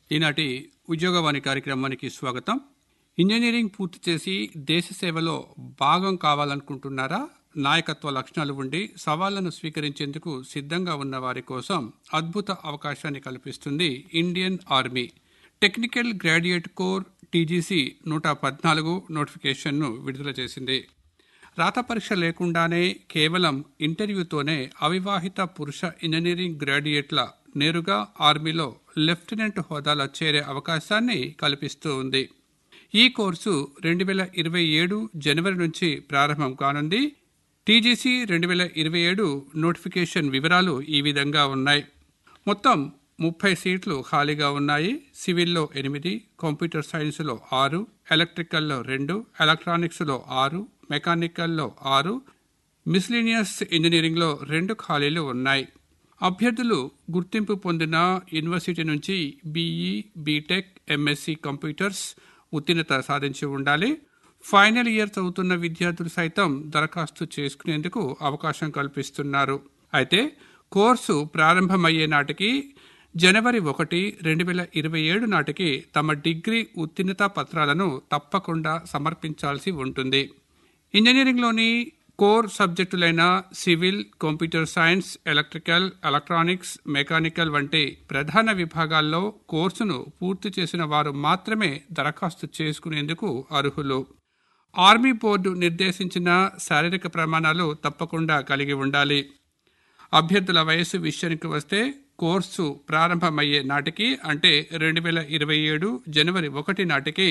ఈనాటి ఉద్యోగవాణి కార్యక్రమానికి స్వాగతం ఇంజనీరింగ్ పూర్తి చేసి దేశ సేవలో భాగం కావాలనుకుంటున్నారా నాయకత్వ లక్షణాలు ఉండి సవాళ్లను స్వీకరించేందుకు సిద్ధంగా ఉన్న వారి కోసం అద్భుత అవకాశాన్ని కల్పిస్తుంది Indian Army technical graduate course TGC నూట పద్నాలుగు నోటిఫికేషన్ను విడుదల చేసింది రాత పరీక్ష లేకుండానే కేవలం ఇంటర్వ్యూతోనే అవివాహిత పురుష ఇంజనీరింగ్ గ్రాడ్యుయేట్ల నేరుగా ఆర్మీలో లెఫ్టినెంట్ హోదాలో చేరే అవకాశాన్ని కల్పిస్తూ ఉంది ఈ కోర్సు రెండు వేల ఇరవై ఏడు జనవరి నుంచి ప్రారంభం కానుంది టీజీసీ రెండు వేల ఇరవై ఏడు నోటిఫికేషన్ వివరాలు ఈ విధంగా ఉన్నాయి మొత్తం ముప్పై సీట్లు ఖాళీగా ఉన్నాయి సివిల్లో ఎనిమిది కంప్యూటర్ సైన్స్లో ఆరు ఎలక్ట్రికల్లో రెండు ఎలక్ట్రానిక్స్లో ఆరు మెకానికల్లో ఆరు మిస్లీనియస్ ఇంజనీరింగ్లో రెండు ఖాళీలు ఉన్నాయి అభ్యర్థులు గుర్తింపు పొందిన యూనివర్సిటీ నుంచి బీఈ బీటెక్ ఎంఎస్సి కంప్యూటర్స్ ఉత్తీర్ణత సాధించి ఉండాలి ఫైనల్ ఇయర్ చదువుతున్న విద్యార్థులు సైతం దరఖాస్తు చేసుకునేందుకు అవకాశం కల్పిస్తున్నారు అయితే కోర్సు ప్రారంభమయ్యే నాటికి జనవరి ఒకటి రెండు వేల ఇరవై ఏడు నాటికి తమ డిగ్రీ ఉత్తీర్ణత పత్రాలను తప్పకుండా సమర్పించాల్సి ఉంటుంది ఇంజనీరింగ్లోని కోర్ సబ్జెక్టులైన civil computer science electrical electronics mechanical వంటి ప్రధాన విభాగాల్లో కోర్సును పూర్తి చేసిన వారు మాత్రమే దరఖాస్తు చేసుకునేందుకు అర్హులు ఆర్మీ బోర్డు నిర్దేశించిన శారీరక ప్రమాణాలు తప్పకుండా కలిగి ఉండాలి అభ్యర్థుల వయస్సు విషయానికి వస్తే కోర్సు ప్రారంభమయ్యే నాటికి అంటే రెండు వేల ఇరవై ఏడు జనవరి ఒకటి నాటికి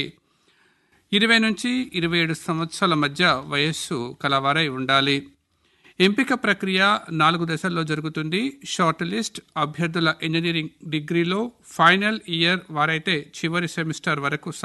ఇరవై నుంచి ఇరవై ఏడు సంవత్సరాల మధ్య వయస్సు కలవారై ఉండాలి ఎంపిక ప్రక్రియ నాలుగు దశల్లో జరుగుతుంది షార్ట్ లిస్ట్ అభ్యర్థుల ఇంజనీరింగ్ డిగ్రీలో ఫైనల్ ఇయర్ వారైతే చివరి సెమిస్టర్ వరకు